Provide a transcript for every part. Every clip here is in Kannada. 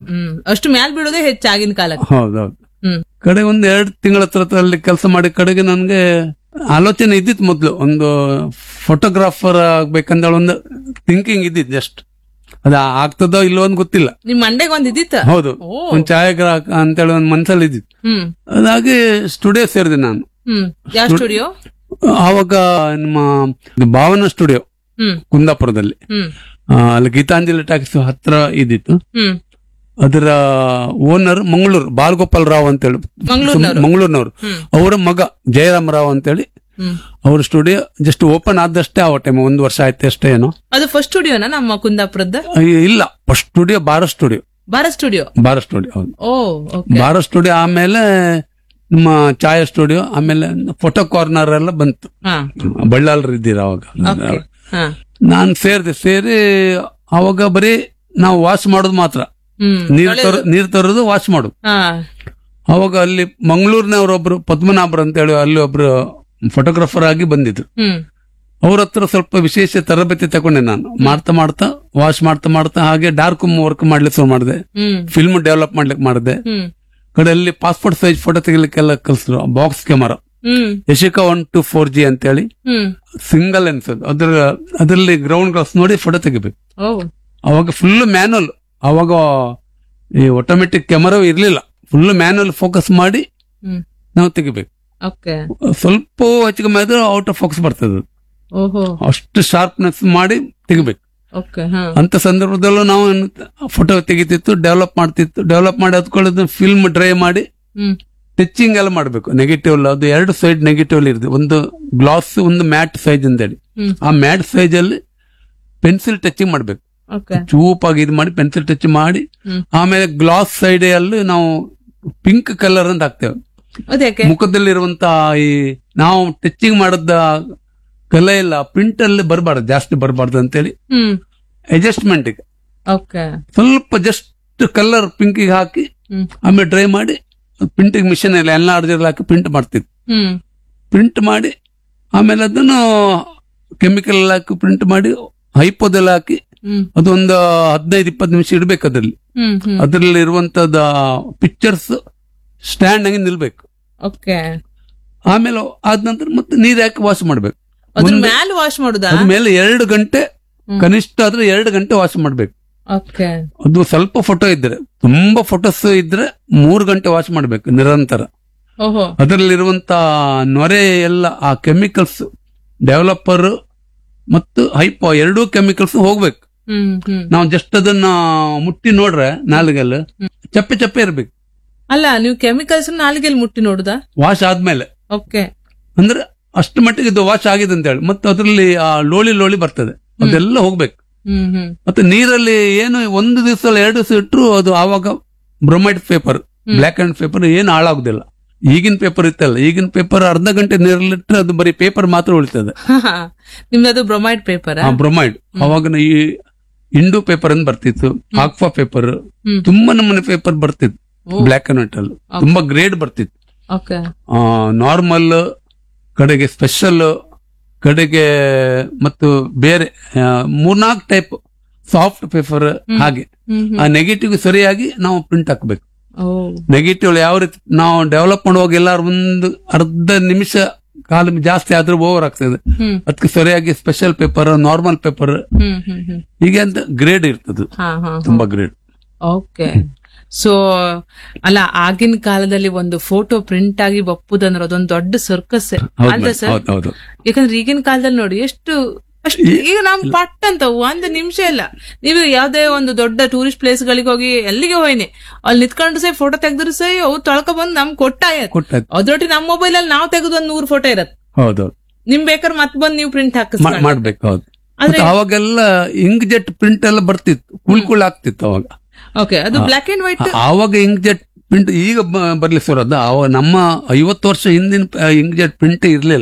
ಹ್ಮ್ ಅಷ್ಟು ಮ್ಯಾಲ್ ಬೀಳೋದೇ ಹೆಚ್ಚು ಆಗಿನ ಕಾಲಕ್ಕೆ ಹೌದೌದು ಹ್ಮ್ ಕಡೆ ಒಂದ್ ಎರಡ್ ತಿಂಗಳ ಹತ್ರ ಅಲ್ಲಿ ಕೆಲಸ ಮಾಡಿ ಕಡೆಗೆ ನನ್ಗೆ ಆಲೋಚನೆ ಇದ್ದಿತ್ತು ಮೊದ್ಲು ಒಂದು ಫೋಟೋಗ್ರಾಫರ್ ಆಗ್ಬೇಕಂತ ಒಂದು ಥಿಂಕಿಂಗ್ ಇದ್ದಿತ್ತು ಜಸ್ಟ್ ಅದ ಆಗ್ತದೋ ಇಲ್ಲೋ ಅಂತ ಗೊತ್ತಿಲ್ಲ ನಿಮ್ ಮಂಡೆಗೆ ಒಂದ್ ಇದ್ದಿತ್ತ ಹೌದು ಓ ಒಂದ್ ಛಾಯಾಗ್ರಾಹಕ ಅಂತೇಳಿ ಒಂದ್ ಮನ್ಸಲ್ಲಿ ಇದ್ದಿತ್ತು ಹ್ಮ್ ಅದಾಗಿ ಸ್ಟುಡಿಯೋ ಸೇರಿದೆ ನಾನು ಹ್ಮ್ ಯಾವ ಸ್ಟುಡಿಯೋ ಆವಾಗ ನಮ್ಮ ಇದು ಭಾವನಾ ಸ್ಟುಡಿಯೋ ಹ್ಮ್ ಕುಂದಾಪುರದಲ್ಲಿ ಹ್ಮ್ ಆ, ಅಲ್ಲಿ ಗೀತಾಂಜಲಿ ಟ್ಯಾಕ್ಸ್ ಹತ್ರ ಇದ್ದಿತ್ತು ಹ್ಮ್ ಅದರ ಓನರ್ ಮಂಗಳೂರು ಬಾಲಗೋಪಾಲ್ ರಾವ್ ಅಂತೇಳಿ ಮಂಗಳೂರಿನವರು ಮಂಗಳೂರಿನವರು ಹ್ಮ್ ಅವರ ಮಗ ಜಯರಾಮ್ ರಾವ್ ಅಂತೇಳಿ ಹ್ಮ್ ಅವ್ರ ಸ್ಟುಡಿಯೋ ಜಸ್ಟ್ ಓಪನ್ ಆದಷ್ಟೇ ಆ ಟೈಮ್ ಒಂದು ವರ್ಷ ಆಯ್ತು ಅಷ್ಟೇ ಏನೋ ಅದು ಫಸ್ಟ್ ಸ್ಟುಡಿಯೋನಾ ನಮ್ಮ ಕುಂದಾಪುರದ ಅಯ್ಯೋ, ಇಲ್ಲ first studio Bara studio Bara studio Bara studio ಹೌದು ಓ ಓಕೆ ಬಾರ ಸ್ಟುಡಿಯೋ ಆಮೇಲೆ ನಮ್ಮ ಛಾಯಾ ಸ್ಟುಡಿಯೋ ಆಮೇಲೆ ಫೋಟೋ ಕಾರ್ನರ್ ಎಲ್ಲ ಬಂತು ಹಾ ಬಳ್ಳಾಲ್ರು ಇದ್ದೀರ ಅವಾಗ ಓಕೆ ಹಾ ನಾನ್ ಸೇರಿದೆ ಸೇರಿ ಅವಾಗ ಬರೀ ನಾವು ವಾಶ್ ಮಾಡೋದು ಮಾತ್ರ ಹ್ಮ್ ನೀರ್ ತರ ನೀರ್ ತರೋದು ವಾಶ್ ಮಾಡೋದು ಹಾ ಅವಾಗ ಅಲ್ಲಿ ಮಂಗಳೂರಿನವರೊಬ್ರು ಪದ್ಮನಾಭರ್ ಅಂತ ಹೇಳಿ ಅಲ್ಲಿ ಒಬ್ರು ಫೋಟೋಗ್ರಾಫರ್ ಆಗಿ ಬಂದಿದ್ರು ಹ್ಮ್ ಅವ್ರ ಹತ್ರ ಸ್ವಲ್ಪ ವಿಶೇಷ ತರಬೇತಿ ತಗೊಂಡೆ ನಾನು ಮಾಡ್ತಾ ಮಾಡ್ತಾ ವಾಶ್ ಮಾಡ್ತಾ ಮಾಡ್ತಾ ಹಾಗೆ ಡಾರ್ಕ್ ವರ್ಕ್ ಮಾಡ್ಲಿಕ್ಕೆ ಶುರು ಮಾಡಿದೆ ಹ್ಮ್ ಫಿಲ್ಮ್ ಡೆವಲಪ್ ಮಾಡ್ಲಿಕ್ಕೆ ಮಾಡಿದೆ ಹ್ಮ್ ಕಡೆಯಲ್ಲಿ ಪಾಸ್ಪೋರ್ಟ್ ಸೈಜ್ ಫೋಟೋ ತೆಗಿಲಿಕ್ಕೆಲ್ಲ ಕಲ್ಸಿದ್ರು ಬಾಕ್ಸ್ ಕ್ಯಾಮರಾ ಹ್ಮ್ Yashica one two four G ಅಂತೇಳಿ ಹ್ಮ್ ಸಿಂಗಲ್ ಲೆನ್ಸ್ ಅದು ಅದ್ರ ಅದರಲ್ಲಿ ಗ್ರೌಂಡ್ ಗ್ಲಾಸ್ ನೋಡಿ ಫೋಟೋ ತೆಗಿಬೇಕು ಓ ಅವಾಗ ಫುಲ್ ಮ್ಯಾನುವಲ್ ಅವಾಗ ಈ ಆಟೋಮೆಟಿಕ್ ಕ್ಯಾಮರಾ ಇರ್ಲಿಲ್ಲ ಫುಲ್ ಮ್ಯಾನುವಲ್ ಫೋಕಸ್ ಮಾಡಿ ಹ್ಮ್ ನಾವು ತೆಗಿಬೇಕು ಓಕೆ ಸ್ವಲ್ಪ ಹೆಚ್ಚು ಕಮ್ಮಿ ಆದ್ರೆ ಔಟ್ ಆಫ್ ಫೋಕಸ್ ಬರ್ತದೆ ಅದು. ಓಹೋ ಅಷ್ಟು ಶಾರ್ಪ್ನೆಸ್ ಮಾಡಿ ತೆಗಿಬೇಕು ಓಕೆ ಹಾ ಅಂತ ಸಂದರ್ಭದಲ್ಲೂ ನಾವು ಫೋಟೋ ತೆಗಿತಿತ್ತು ಡೆವಲಪ್ ಮಾಡ್ತಿತ್ತು ಡೆವಲಪ್ ಮಾಡಿ ಹತ್ಕೊಳ್ಳೋದು ಫಿಲ್ಮ್ ಡ್ರೈ ಮಾಡಿ ಹ್ಮ್ ಟಚಿಂಗ್ ಎಲ್ಲ ಮಾಡಬೇಕು ನೆಗೆಟಿವ್ ಅದು ಎರಡು ಸೈಡ್ ನೆಗೆಟಿವ್ ಇರುತ್ತೆ ಒಂದು ಗ್ಲಾಸ್ ಒಂದು ಮ್ಯಾಟ್ ಸೈಜ್ ಅಂತೇಳಿ ಹ್ಮ್ ಆ ಮ್ಯಾಟ್ ಸೈಜ್ ಅಲ್ಲಿ ಪೆನ್ಸಿಲ್ ಟಚಿಂಗ್ ಮಾಡ್ಬೇಕು ಓಕೆ ಚೂಪಾಗಿ ಇದು ಮಾಡಿ ಪೆನ್ಸಿಲ್ ಟಚ್ ಮಾಡಿ ಹ್ಮ್ ಆಮೇಲೆ ಗ್ಲಾಸ್ ಸೈಡ್ ಅಲ್ಲಿ ನಾವು ಪಿಂಕ್ ಕಲರ್ ಅಂತ ಹಾಕ್ತೇವೆ ಅದ್ಯಾಕೆ ಮುಖದಲ್ಲಿರುವಂತ ಈ ನಾವು ಟಚಿಂಗ್ ಮಾಡದ ಕಲೆ ಇಲ್ಲ ಪ್ರಿಂಟ್ ಅಲ್ಲಿ ಬರಬಾರ್ದು ಜಾಸ್ತಿ ಬರಬಾರ್ದು ಅಂತೇಳಿ ಹ್ಮ್ ಅಡ್ಜಸ್ಟ್ಮೆಂಟ್ ಓಕೆ ಸ್ವಲ್ಪ ಜಸ್ಟ್ ಕಲರ್ ಪಿಂಕಿಗೆ ಹಾಕಿ ಹ್ಮ್ ಆಮೇಲೆ ಡ್ರೈ ಮಾಡಿ ಪ್ರಿಂಟಿಂಗ್ ಮಿಷನ್ ಎಲ್ಲ ಎಲ್ಲ ಅರ್ಜರ್ ಹಾಕಿ ಪ್ರಿಂಟ್ ಮಾಡ್ತಿದ್ವಿ ಹ್ಮ್ ಪ್ರಿಂಟ್ ಮಾಡಿ ಆಮೇಲೆ ಅದನ್ನು ಕೆಮಿಕಲ್ ಹಾಕಿ ಪ್ರಿಂಟ್ ಮಾಡಿ ಹೈಪೋದೆಲ್ಲ ಹಾಕಿ ಹ್ಮ್ ಅದೊಂದು ಹದಿನೈದು ಇಪ್ಪತ್ತು ನಿಮಿಷ ಇಡ್ಬೇಕು ಅದ್ರಲ್ಲಿ ಹ್ಮ್ ಹ್ಮ್ ಅದ್ರಲ್ಲಿ ಇರುವಂತದ ಪಿಕ್ಚರ್ಸ್ ಸ್ಟ್ಯಾಂಡ್ ಆಗಿ ನಿಲ್ಬೇಕು ಓಕೆ ಆಮೇಲೆ ಆದ ನಂತರ ಮತ್ತೆ ನೀರ್ ಹಾಕಿ ವಾಶ್ ಮಾಡ್ಬೇಕು ಅದ್ರ ಒಂದು- ಮ್ಯಾಲ ವಾಶ್ ಮಾಡುದಾ ಅದ್ಮೇಲೆ ಎರಡು ಗಂಟೆ ಹ್ಮ್. ಕನಿಷ್ಠ ಆದ್ರೆ ಎರಡು ಗಂಟೆ ವಾಶ್ ಮಾಡ್ಬೇಕು ಓಕೆ ಅದು ಸ್ವಲ್ಪ ಫೋಟೋ ಇದ್ರೆ ತುಂಬಾ ಫೋಟೋಸ್ ಇದ್ರೆ ಮೂರು ಗಂಟೆ ವಾಶ್ ಮಾಡ್ಬೇಕು ನಿರಂತರ ಓಹೋ ಅದರಲ್ಲಿರುವಂತ ನೊರೆ ಎಲ್ಲ ಆ ಕೆಮಿಕಲ್ಸ್ ಡೆವಲಪರ್ ಮತ್ತು ಹೈಪೋ ಎರಡೂ ಕೆಮಿಕಲ್ಸ್ ಹೋಗ್ಬೇಕು ಹ್ಮ್ ಹ್ಮ್ ನಾವು ಜಸ್ಟ್ ಅದನ್ನ ಮುಟ್ಟಿ ನೋಡ್ರೆ ನಾಲಿಗೆಲ್ಲ ಚಪ್ಪೆ ಚಪ್ಪೆ ಇರ್ಬೇಕು ಅಲ್ಲ ನೀವು ಕೆಮಿಕಲ್ಸ್ ನಾಲಿಗೆಲ್ ಮುಟ್ಟಿ ನೋಡುದಾ ವಾಶ್ ಆದ್ಮೇಲೆ ಓಕೆ ಅಂದ್ರೆ ಅಷ್ಟು ಮಟ್ಟಿಗೆ ಇದು ವಾಶ್ ಆಗಿದೆ ಅಂತ ಹೇಳಿ ಮತ್ತೆ ಅದರಲ್ಲಿ ಆ ಲೋಳಿ ಲೋಳಿ ಬರ್ತದೆ ಅದೆಲ್ಲ ಹೋಗ್ಬೇಕು ಹ್ಮ್ ಹ್ಮ್ ಮತ್ತೆ ನೀರಲ್ಲಿ ಏನು ಒಂದು ದಿವಸ ಅಲ್ಲ ಎರಡು ದಿವಸ ಇಟ್ಟರು ಅದು ಆವಾಗ bromide paper black and paper ಏನು ಹಾಳಾಗುದಿಲ್ಲ ಈಗಿನ ಪೇಪರ್ ಇತ್ತಲ್ಲ ಈಗಿನ ಪೇಪರ್ ಅರ್ಧ ಗಂಟೆ ನೀರಲ್ಲಿಟ್ಟರೆ ಅದು ಬರೀ ಪೇಪರ್ ಮಾತ್ರ ಉಳಿತದೆ ನಿಮ್ದದು ಬ್ರೊಮೈಡ್ ಪೇಪರ್ ಆ ಬ್ರೊಮೈಡ್ ಅವಾಗ ಈ ಇಂಡು ಪೇಪರ್ ಅಂತ ಬರ್ತಿತ್ತು ಆಕ್ವಾ ಪೇಪರ್ ಹ್ಮ್. ತುಂಬಾ ನಮ್ಮನೆ ಪೇಪರ್ ಬರ್ತಿತ್ತು ಬ್ಲಾಕ್ ಅಂಡ್ ವೈಟ್ ಅಲ್ಲಿ ತುಂಬಾ ಗ್ರೇಡ್ ಬರ್ತಿತ್ತು ಓಕೆ ನಾರ್ಮಲ್ ಕಡೆಗೆ ಸ್ಪೆಷಲ್ ಕಡೆಗೆ ಮತ್ತು ಬೇರೆ ಆ, ಮೂರ್ನಾಲ್ಕು ಟೈಪ್ ಸಾಫ್ಟ್ ಪೇಪರ್ ಹಾಗೆ ಹ್ಮ್ ಹ್ಮ್ ಆ ನೆಗೆಟಿವ್ ಸರಿಯಾಗಿ ನಾವು ಪ್ರಿಂಟ್ ಹಾಕ್ಬೇಕು ಓ ನೆಗೆಟಿವ್ ಯಾವ ರೀತಿ ನಾವು ಡೆವಲಪ್ ಮಾಡುವಾಗ ಎಲ್ಲಾರು ಒಂದು ಅರ್ಧ ನಿಮಿಷ ಕಾಲ ಜಾಸ್ತಿ ಆದ್ರೂ ಓವರ್ ಆಗ್ತದೆ ಹ್ಮ್ ಅದಕ್ಕೆ ಸರಿಯಾಗಿ ಸ್ಪೆಷಲ್ ಪೇಪರ್ ನಾರ್ಮಲ್ ಪೇಪರ್ ಹ್ಮ್ ಹ್ಮ್ ಹ್ಮ್ ಹೀಗೆ ಅಂತ ಗ್ರೇಡ್ ಇರ್ತದೆ ಹಾ ಹಾ ತುಂಬಾ ಗ್ರೇಡ್ ಓಕೆ ಸೊ ಅಲ್ಲ ಆಗಿನ ಕಾಲದಲ್ಲಿ ಒಂದು ಫೋಟೋ ಪ್ರಿಂಟ್ ಆಗಿ ಬಪ್ಪುದಂದ್ರೆ ಅದೊಂದು ದೊಡ್ಡ ಸರ್ಕಸ್ ಅಲ್ದ ಸರ್ ಹೌದು ಹೌದು ಯಾಕಂದ್ರೆ ಈಗಿನ ಕಾಲದಲ್ಲಿ ನೋಡಿ ಎಷ್ಟು ಅಷ್ಟು ಈಗ ನಮ್ ಪಟ್ ಅಂತ ಒಂದು ನಿಮಿಷ ಇಲ್ಲ ನೀವು ಯಾವ್ದೇ ಒಂದು ದೊಡ್ಡ ಟೂರಿಸ್ಟ್ ಪ್ಲೇಸ್ ಗಳಿಗೆ ಹೋಗಿ ಎಲ್ಲಿಗೆ ಹೋಯ್ನಿ ಅಲ್ಲಿ ನಿಂತ್ಕೊಂಡು ಸೈ ಫೋಟೋ ತೆಗೆದ್ರು ಸೈ ಅವು ತೊಳ್ಕೊ ಬಂದು ನಮ್ ಕೊಟ್ಟಾಯತ್ ಕೊಟ್ಟಾಯ್ತು ಅದ್ರೊಟ್ಟಿಗೆ ನಮ್ಮ ಮೊಬೈಲ್ ಅಲ್ಲಿ ನಾವು ತೆಗೆದು ಒಂದ್ ನೂರ್ ಫೋಟೋ ಇರತ್ ಹೌದು ನಿಮ್ ಬೇಕಾದ್ರೆ ಮತ್ ಬಂದ್ ನೀವು ಪ್ರಿಂಟ್ ಮಾ- ಹಾಕಿಸ್ಕೊಂಡು ಮಾಡ್ಬೇಕು ಹೌದು ಆದ್ರೆ ಮತ್ತೆ ಅವಾಗೆಲ್ಲ ಇಂಕ್ ಜೆಟ್ ಪ್ರಿಂಟ್ ಎಲ್ಲ ಬರ್ತಿತ್ತು ಕುಳ್ ಕುಳ್ ಆಗ್ತಿತ್ತು ಅವಾಗ ಓಕೆ ಅದು ಬ್ಲಾಕ್ ಅಂಡ್ ವೈಟ್ ಆ- ಆವಾಗ ಇಂಕ್ ಜೆಟ್ ಪ್ರಿಂಟ್ ಈಗ ಬ- ಬರ್ಲಿ ಸರ್ ಅದು ಅವಾಗ ನಮ್ಮ ಐವತ್ತು ವರ್ಷ ಹಿಂದಿನ ಇಂಕ್ ಜೆಟ್ ಪ್ರಿಂಟ್ ಇರ್ಲಿಲ್ಲ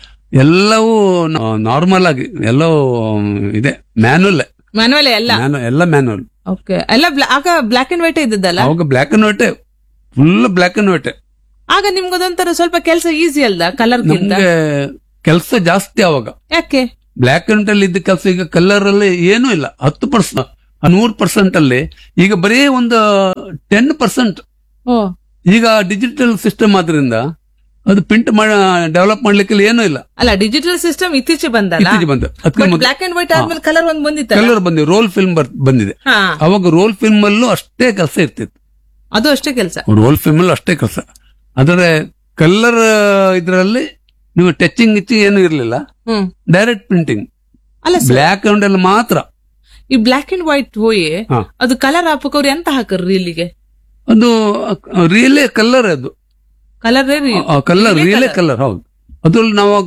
ಎಲ್ಲವೂ ನಾರ್ಮಲ್ ಆಗಿ ಎಲ್ಲವೂ ಇದೆ ಮ್ಯಾನುವಲ್ ಮನವಲ್ಲೇ ಎಲ್ಲ ಎಲ್ಲ ಮ್ಯಾನುವಲ್ ಓಕೆ ಎಲ್ಲ ಬ್ಲಾ- ಆಗ ಬ್ಲಾಕ್ ಅಂಡ್ ವೈಟ್ ಇದ್ದದ್ದಲ್ಲ ಅವಾಗ black and white full black and white ಆಗ ನಿಮ್ಗೆ ಅದೊಂಥರ ಸ್ವಲ್ಪ ಕೆಲಸ ಈಸಿ ಅಲ್ದ ಕಲರ್ ಗಿಂತ ನಮ್ಗೆ ಕೆಲಸ ಜಾಸ್ತಿ ಅವಾಗ ಯಾಕೆ ಬ್ಲಾಕ್ ಅಂಡ್ ಅಲ್ಲಿ ಇದ್ದ ಕೆಲಸ ಈಗ ಕಲರ್ ಅಲ್ಲಿ ಏನೂ ಇಲ್ಲ ಹತ್ತು ಪರ್ಸೆಂಟ್ ಆ ನೂರ್ ಪರ್ಸೆಂಟ್ ಅಲ್ಲಿ ಈಗ ಬರೀ ಒಂದು ಟೆನ್ ಪರ್ಸೆಂಟ್ ಓ ಈಗ ಡಿಜಿಟಲ್ ಸಿಸ್ಟಮ್ ಆದ್ರಿಂದ ಅದು ಪ್ರಿಂಟ್ ಡೆವಲಪ್ ಮಾಡ್ಲಿಕ್ಕೆ ಏನೂ ಇಲ್ಲ ಅಲ್ಲ ಡಿಜಿಟಲ್ ಸಿಸ್ಟಮ್ ಇತ್ತೀಚೆ ಬಂದಲ್ಲ ಇತ್ತೀಚೆಗೆ ಬಂದ ಅದಕ್ಕೆ ಮೊದಲು ಬ್ಲಾಕ್ ಅಂಡ್ ವೈಟ್ ಆದ್ಮೇಲೆ ಕಲರ್ ಒಂದ್ ಬಂದಿತ್ತಲ್ಲ ಕಲರ್ ಬಂದಿದೆ ರೋಲ್ ಫಿಲ್ಮ್ ಬಂದಿದೆ ಹಾ ಅವಾಗ ರೋಲ್ ಫಿಲ್ಮ್ ಅಲ್ಲೂ ಅಷ್ಟೇ ಕೆಲಸ ಇರ್ತಿತ್ತು ಅದು ಅಷ್ಟೇ ಕೆಲಸ ರೋಲ್ ಫಿಲ್ಮ್ ಅಲ್ಲೂ ಅಷ್ಟೇ ಕೆಲಸ ಆದರೆ ಕಲರ್ ಇದರಲ್ಲಿ ನೀವು ಟಚಿಂಗ್ ಇಚ್ಚಿ ಏನು ಇರಲಿಲ್ಲ ಹ್ಮ್ ಡೈರೆಕ್ಟ್ ಪ್ರಿಂಟಿಂಗ್ ಅಲ್ಲ ಸರ್ ಬ್ಲ್ಯಾಕ್ ಅಂಡ್ ಅಲ್ಲಿ ಮಾತ್ರ ಈ ಬ್ಲಾಕ್ ಅಂಡ್ ವೈಟ್ ಹೋಯಿ ಹಾ. ಅದು ಕಲರ್ ಹಾಪಕವ್ರು ಎಂತ ಹಾಕರ್ ಇಲ್ಲಿಗೆ ಅದು ರಿಯಲೇ ಕಲರ್ ಅದು ಕಲರ್ ಕಲರ್ ರಿಯಲೇ ಕಲರ್ ಹೌದು ಅದ್ರಲ್ಲಿ ನಾವಾಗ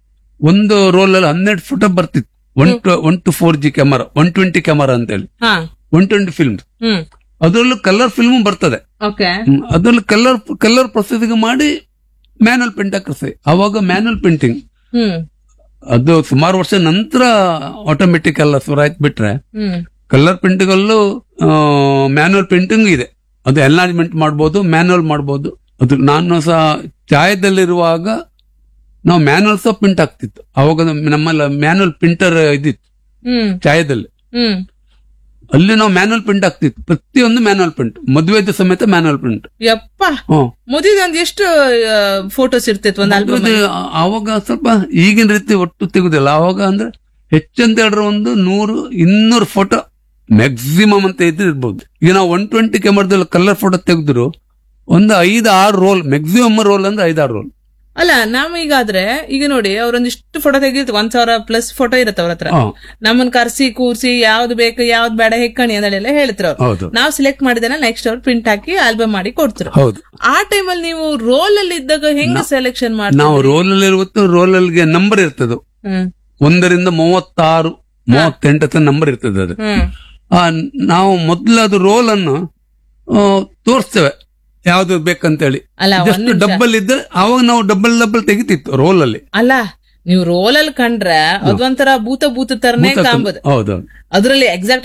ಒಂದು ರೋಲ್ ಅಲ್ಲಿ ಹನ್ನೆರಡು ಫೋಟೋ ಬರ್ತಿತ್ತು one two one two four G camera one twenty camera ಅಂತ ಹೇಳಿ ಹಾ ಒನ್ ಟ್ವೆಂಟಿ ಫಿಲ್ಮ್ ಹ್ಮ್ ಅದರಲ್ಲೂ ಕಲರ್ ಫಿಲ್ಮ್ ಬರ್ತದೆ ಓಕೆ ಹ್ಮ್. ಅದ್ರಲ್ಲಿ ಕಲರ್ ಕಲರ್ ಪ್ರೊಸೆಸಿಂಗ್ ಮಾಡಿ ಮ್ಯಾನುವಲ್ ಪ್ರಿಂಟ್ ಹಾಕಿಸ್ತೀವಿ ಅವಾಗ ಮ್ಯಾನುವಲ್ ಪ್ರಿಂಟಿಂಗ್ ಹ್ಮ್ ಅದು ಸುಮಾರು ವರ್ಷ ನಂತರ ಆಟೋಮೆಟಿಕ್ ಎಲ್ಲ ಸುರಾಯ್ತು ಬಿಟ್ರೆ ಹ್ಮ್ ಕಲರ್ ಪ್ರಿಂಟಿಂಗ್ ಅಲ್ಲೂ ಮ್ಯಾನುವಲ್ ಪ್ರಿಂಟಿಂಗ್ ಇದೆ ಅದು ಎನ್ಲಾಜ್ಮೆಂಟ್ ಮಾಡ್ಬೋದು ಮ್ಯಾನುವಲ್ ಮಾಡ್ಬೋದು ಅದು ನಾನು ಸಹ ಛಾಯದಲ್ಲಿರುವಾಗ ನಾವು ಮ್ಯಾನುವಲ್ ಸಹ ಪ್ರಿಂಟ್ ಆಗ್ತಿತ್ತು ಅವಾಗ ನಮ್ಮಲ್ಲಿ ಮ್ಯಾನುವಲ್ ಪ್ರಿಂಟರ್ ಇದಿತ್ತು ಹ್ಮ್ ಛಾಯದಲ್ಲಿ ಹ್ಮ್ ಅಲ್ಲಿ ನಾವು ಮ್ಯಾನುವಲ್ ಪ್ರಿಂಟ್ ಆಗ್ತಿತ್ತು ಪ್ರತಿಯೊಂದು ಮ್ಯಾನುವಲ್ ಪ್ರಿಂಟ್ ಮದುವೆದು ಸಮೇತ ಮ್ಯಾನುವಲ್ ಪ್ರಿಂಟ್ ಯಪ್ಪ ಹ್ಮ್ ಮದುವೆ ಒಂದ್ ಎಷ್ಟು ಫೋಟೋಸ್ ಇರ್ತಿತ್ತು ಒಂದ್ ಆಲ್ಬಮ್ ಅದು ಆವಾಗ ಸ್ವಲ್ಪ ಈಗಿನ ರೀತಿ ಒಟ್ಟು ತೆಗುದಿಲ್ಲ ಆವಾಗ ಅಂದ್ರೆ ಹೆಚ್ಚಂತ ಹೇಳಿದ್ರೆ ಒಂದು ನೂರು ಇನ್ನೂರು ಫೋಟೋ ಮ್ಯಾಕ್ಸಿಮಮ್ ಅಂತ ಇದ್ರೆ ಇರ್ಬೋದು ಈಗ ನಾವು ಒನ್ ಟ್ವೆಂಟಿ ಕ್ಯಾಮರಾದಲ್ಲಿ ಕಲರ್ ಫೋಟೋ ತೆಗೆದ್ರು ಒಂದು ಐದು ಆರು ರೋಲ್ ಮ್ಯಾಕ್ಸಿಮಮ್ ರೋಲ್ ಅಂದ್ರೆ ಐದಾರು ರೋಲ್ ಅಲ್ಲ ನಾವ್ ಈಗಾದ್ರೆ ಈಗ ನೋಡಿ ಅವ್ರೊಂದಿಷ್ಟು ಫೋಟೋ ತೆಗಿರ್ತೀವಿ ಒಂದ್ ಸಾವಿರ ಪ್ಲಸ್ ಫೋಟೋ ಇರುತ್ತೆ ಅವ್ರ ಹತ್ರ ನಮ್ಮನ್ ಕರ್ಸಿ ಕೂರ್ಸಿ ಯಾವ್ದು ಬೇಕು ಯಾವ್ದು ಬೇಡ ಹೆಕ್ಕಣಿ ಅದೆಲ್ಲ ಹೇಳ್ತಿರ ಅವ್ರು ಹೌದು ನಾವ್ ಸೆಲೆಕ್ಟ್ ಮಾಡಿದ್ರೆ ನೆಕ್ಸ್ಟ್ ಅವ್ರು ಪ್ರಿಂಟ್ ಹಾಕಿ ಆಲ್ಬಮ್ ಮಾಡಿ ಕೊಡ್ತಿರು ಹೌದು ಆ ಟೈಮಲ್ಲಿ ನೀವು ರೋಲ್ ಅಲ್ಲಿ ಇದ್ದಾಗ ಹೆಂಗ್ ಸೆಲೆಕ್ಷನ್ ಮಾಡ್ತೀವಿ ನಾವು ರೋಲ್ ಅಲ್ಲಿ ಇರುವತ್ತು ರೋಲ್ ಅಲ್ಲಿಗೆ ನಂಬರ್ ಇರ್ತದೆ ಹ್ಮ್ ಒಂದರಿಂದ ಮೂವತ್ತಾರು ಮೂವತ್ತೆಂಟು ನಂಬರ್ ಇರ್ತದೆ ಅದು ಹ್ಮ್ ಆ, ನಾವು ಮೊದಲು ಅದು ರೋಲ್ ಅನ್ನು ಆ, ತೋರಿಸ್ತೇವೆ ಯಾವ್ದು ಬೇಕಂತೇಳಿ ಅಲ್ಲ ಒಂದ್ ಜಸ್ಟ್ ನಿಮಿಷ. ಡಬ್ಬಲ್ ಇದ್ರೆ ಅವಾಗ ನಾವು ಡಬಲ್ ಡಬಲ್ ತೆಗಿತಿತ್ತು ರೋಲ್ ಅಲ್ಲಿ ಅಲ್ಲ ನೀವು ರೋಲ್ ಅಲ್ಲಿ ಕಂಡ್ರೆ ಅದೊಂಥರ ಭೂತ ಭೂತ ತರನೇ ಕಾಂಬುದು ಹೌದು ಅದ್ರಲ್ಲಿ ಎಕ್ಸಾಕ್ಟ್